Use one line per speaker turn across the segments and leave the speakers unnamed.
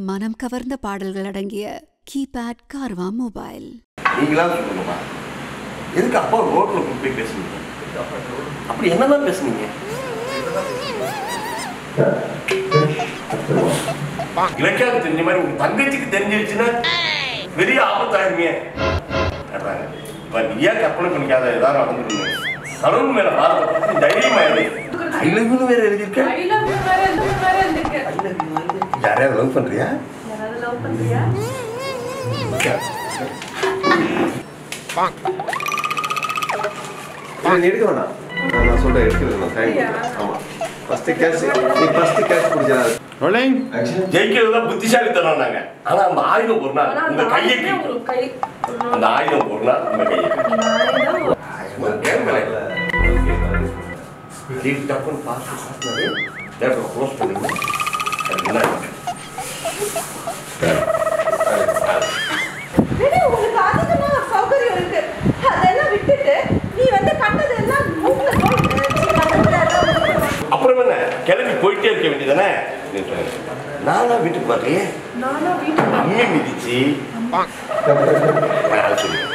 மனம் கவர்ந்த பாடல்கள் அடங்கிய கீபேட் கார்வா மொபைல்
நீங்களா சொல்லணுமா எதுக்கு அப்பா ரோட்ல கூப்பிட்டு போய் பேசுனீங்க அப்படி என்னதான் பேசுனீங்க இலக்கியாவுக்கு தெரிஞ்ச மாதிரி உங்க தங்கச்சிக்கு தெரிஞ்சிருச்சுன்னா பெரிய ஆபத்தாயிருமே கேட்டாங்க இப்ப நீயா கற்பனை பண்ணிக்காத ஏதாவது நடந்துருங்க கடவுள் மேல பாரத பத்தி தைரியமா இரு ஐ லவ் யூ வேற எழுதியிருக்க
I love you வேற எந்த வேற இருந்திருக்கு
யாரையாவது லவ் பண்றியா
யாராவது லவ் பண்றியா
இல்லை நீ எடுக்க வேணாம் நான் நான் சொல்கிறேன் எடுக்கிறது நான் டைம் கொடுக்குறேன் ஆமாம் ஃபஸ்ட்டு கேட்ச் நீ ஃபஸ்ட்டு கேட்ச் பிடிச்சா
ரோலிங்
ஆக்சுவலி
ஜெயிக்கிறது தான் புத்திசாலித்தனம் நாங்க ஆனா அந்த ஆயுதம் ஒரு நாள்
ஆனா
உங்க
அந்த
கையை
ஆயுதமே
கிட்டும்.
ஒரு கை
அந்த ஆயுதம் ஒரு நாள் உங்க கையை கிட்டும்.
நான் ஒரு
ஒரு கேமரா இல்ல. டீப் டப்புன்னு பார்த்து பார்த்தாரு தேட்டரை க்ளோஸ் பண்ணுங்க அது என்ன
விடு, உங்களுக்கு அதுக்குன்னா சௌகரியம் இருக்கு அதெல்லாம் விட்டுட்டு நீ வந்து கண்டதெல்லாம் மூக்குல போய் சி, கண்டதுல எல்லாம் வந்து-
அப்புறம் என்ன கிளம்பி போயிட்டே இருக்க வேண்டியதானே நானா வீட்டுக்கு வரலையே
நானா வீட்டுக்கு
அம்மி மிதிச்சு நான் சொல்லுவேன்.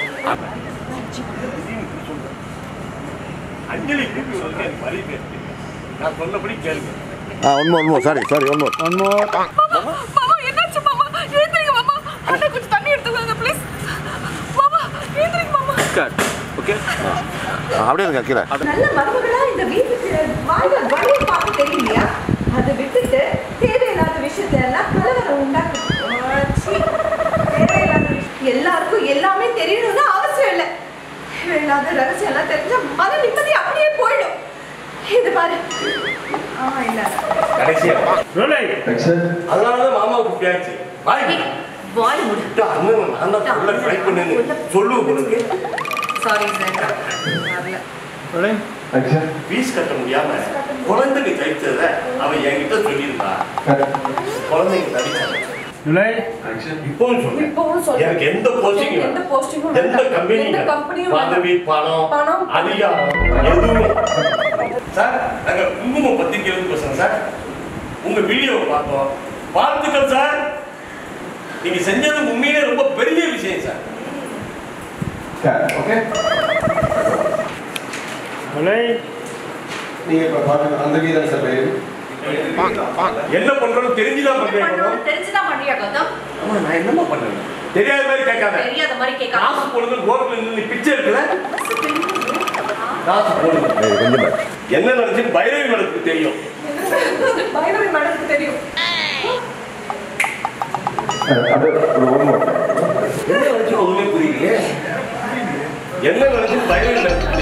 அஞ்சலி கூப்பி வந்து எனக்கு வழி பேசுறீங்க நான் சொன்னபடி கேளுங்க
ஆ one more one more sorry sorry one more one more
மாமா என்னாச்சு மாமா ஏந்திரிங்க மாமா அண்ணா கொஞ்சம் தண்ணி எடுத்துக்கோங்க ப்ளீஸ் மாமா ஏந்திரிங்க மாமா
ஓகே அப்படியே இருங்க கீழே
நல்ல மருமகளா இந்த வீட்டுக்கு வாழ்ந்த வழியை பார்க்க தெரியலையா அதை விட்டுட்டு தேவையில்லாத விஷயத்தை எல்லாம் கலவரம் உண்டாக்கு ஆ, சீ, தேவையில்லாத விஷயம். எல்லாருக்கும் எல்லாமே தெரியணும்னு அவசியம் இல்லை தேவையில்லாத ரகசியம் எல்லாம் தெரிஞ்சா மன நிம்மதி அப்படியே போயிடும் இது பாரு ஆமா இல்ல
கடைசியா
ஆக்சுவலி
அதனாலதான் மாமாவுக்கு பிடியாச்சு வாய்
வாய் முடி
அண்ணன் நான் தான் சொல்ல ட்ரை பண்ணுன்னு சொல்லு உங்களுக்கு
சாரி சார் வரல
ரோலிங்
ஆக்சுவலி
ஃபீஸ் கட்ட முடியாம குழந்தைக்கு ஜெயிச்சத அவன் என்கிட்ட சொல்லியிருந்தா குழந்தைங்க தடிச்சாங்க
ஆக்சுவலி
இப்பவும் சொல்றேன்
இப்பவும் சொல்றேன்.
எனக்கு எந்த போஸ்டிங்
எந்த posting-உம்
எந்த
வேண்டாம்.
கம்பெனி
எந்த company-யும்
பதவி பணம்
பணம்.
அதிகாரம் எதுவும் சார் நாங்க குங்கும பத்திரிகை எழுதி பேசுறோம் சார் உங்க வீடியோவை பார்த்தோம் வாழ்த்துக்கள் சார் நீங்க செஞ்சது உண்மையிலே ரொம்ப பெரிய விஷயம் சார்
ஓகே நீங்கள் இப்போ பாருங்க அந்த வீதம் சார் பேர்
என்ன பண்றோம் தெரிஞ்சுதான் பண்றேன்
தெரிஞ்சுதான் பண்றியா கௌதம்
ஆமா நான் என்னமா பண்ணேன் தெரியாத மாதிரி கேட்காத
தெரியாத மாதிரி கேட்காம
காசு போடுங்க ரோட்ல நின்று பிச்சை இருக்குல்ல காசு போடுங்க
கொஞ்சம்
என்ன நடந்துச்சு பைரவி நடக்கு தெரியும்
பைரவி மேடத்துக்கு தெரியும்
அது ஒரு ஒன் மோர்
என்ன நடந்துச்சு ஒண்ணுமே புரியலையே என்ன நடந்துச்சு பைரவி நடக்கு